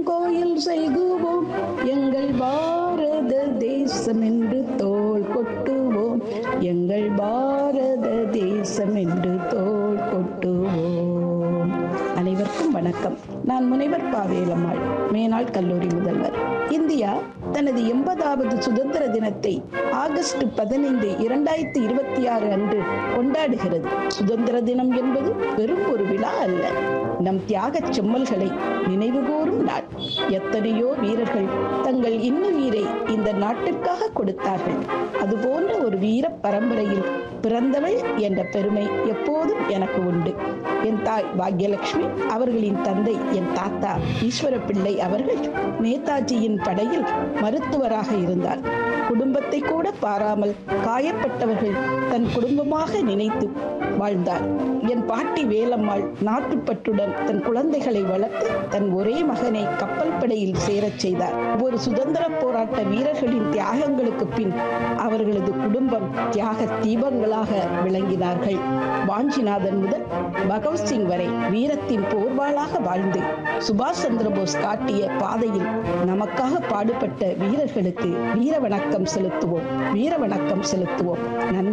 கோயில் செய்குவோம் எங்கள் பாரத தேசம் என்று தோள் கொட்டுவோம் எங்கள் பாரத தேசம் என்று தோள் கொட்டுவோம் அனைவருக்கும் வணக்கம் நான் முனைவர் பாவேலம்மாள் மேனாள் கல்லூரி முதல்வர் இந்தியா தனது எண்பதாவது சுதந்திர தினத்தை ஆகஸ்ட் பதினைந்து இரண்டாயிரத்தி இருபத்தி ஆறு அன்று கொண்டாடுகிறது சுதந்திர தினம் என்பது வெறும் ஒரு விழா அல்ல நம் தியாகச் செம்மல்களை நினைவுகூரும் நாள் எத்தனையோ வீரர்கள் தங்கள் இன்னுயிரை இந்த நாட்டிற்காக கொடுத்தார்கள் அதுபோன்ற ஒரு வீர பரம்பரையில் பிறந்தவள் என்ற பெருமை எப்போதும் எனக்கு உண்டு என் தாய் பாக்யலட்சுமி அவர்களின் தந்தை என் தாத்தா ஈஸ்வர பிள்ளை அவர்கள் நேதாஜியின் படையில் மருத்துவராக இருந்தார் குடும்பத்தை கூட பாராமல் காயப்பட்டவர்கள் தன் குடும்பமாக நினைத்து வாழ்ந்தார் என் பாட்டி வேலம்மாள் நாட்டுப்பற்றுடன் தன் குழந்தைகளை வளர்த்து தன் ஒரே மகனை கப்பல் படையில் சேரச் செய்தார் ஒரு சுதந்திர போராட்ட வீரர்களின் தியாகங்களுக்கு பின் அவர்களது குடும்பம் தியாக தீபங்களாக விளங்கினார்கள் வாஞ்சிநாதன் முதல் பகவத்சிங் வரை வீரத்தின் போர்வாளாக வாழ்ந்து சுபாஷ் சந்திரபோஸ் காட்டிய பாதையில் நமக்காக பாடுபட்ட வீரர்களுக்கு வீர வணக்கம் செலுத்துவோம் வீர வணக்கம் செலுத்துவோம் நன்றி